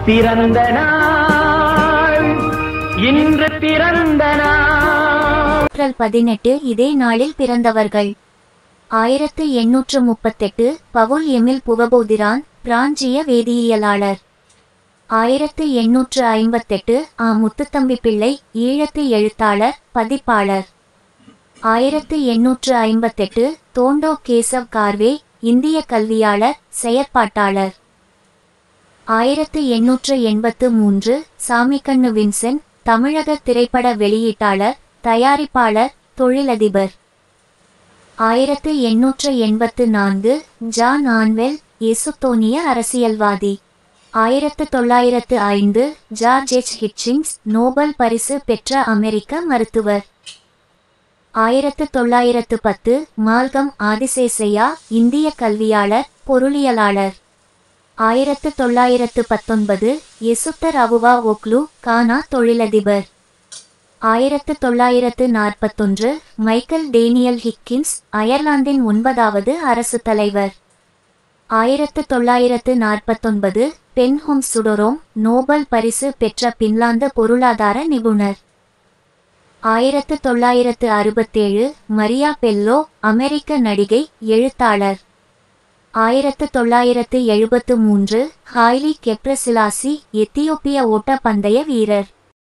பிறந்த நாள் இன்று பிறந்த நாள் ஏப்ரல் பதினெட்டு இதே நாளில் பிறந்தவர்கள் ஆயிரத்து எண்ணூற்று முப்பத்தெட்டு பவுல் எமில் புவபோதிரான் பிராஞ்சிய வேதியியலாளர் ஆயிரத்து எண்ணூற்று ஐம்பத்தெட்டு ஆ முத்துத்தம்பி பிள்ளை ஈழத்து எழுத்தாளர் பதிப்பாளர் ஆயிரத்து எண்ணூற்று ஐம்பத்தெட்டு தோண்டோ கேசவ் கார்வே இந்திய கல்வியாளர் செயற்பாட்டாளர் ஆயிரத்து எண்ணூற்று எண்பத்து மூன்று சாமிக்கண்ணு வின்சென்ட் தமிழக திரைப்பட வெளியீட்டாளர் தயாரிப்பாளர் தொழிலதிபர் ஆயிரத்து எண்ணூற்று எண்பத்து நான்கு ஜான் ஆன்வெல் எசுத்தோனிய அரசியல்வாதி ஆயிரத்து தொள்ளாயிரத்து ஐந்து ஜார்ஜ் எச் ஹிட்சிங்ஸ் நோபல் பரிசு பெற்ற அமெரிக்க மருத்துவர் ஆயிரத்து தொள்ளாயிரத்து பத்து மால்கம் ஆதிசேசையா இந்திய கல்வியாளர் பொருளியலாளர் ஆயிரத்து தொள்ளாயிரத்து பத்தொன்பது எசுத்தர் அவுவா ஒக்லு கானா தொழிலதிபர் ஆயிரத்து தொள்ளாயிரத்து நாற்பத்தொன்று மைக்கேல் டேனியல் ஹிக்கின்ஸ் அயர்லாந்தின் ஒன்பதாவது அரசு தலைவர் ஆயிரத்து தொள்ளாயிரத்து நாற்பத்தொன்பது பென்ஹோம் சுடரோம் நோபல் பரிசு பெற்ற பின்லாந்து பொருளாதார நிபுணர் ஆயிரத்து தொள்ளாயிரத்து அறுபத்தேழு மரியா பெல்லோ அமெரிக்க நடிகை எழுத்தாளர் ஆயிரத்து தொள்ளாயிரத்து எழுபத்து மூன்று ஹாய்லி கெப்ரசிலாசி எத்தியோப்பிய ஓட்டப்பந்தய வீரர்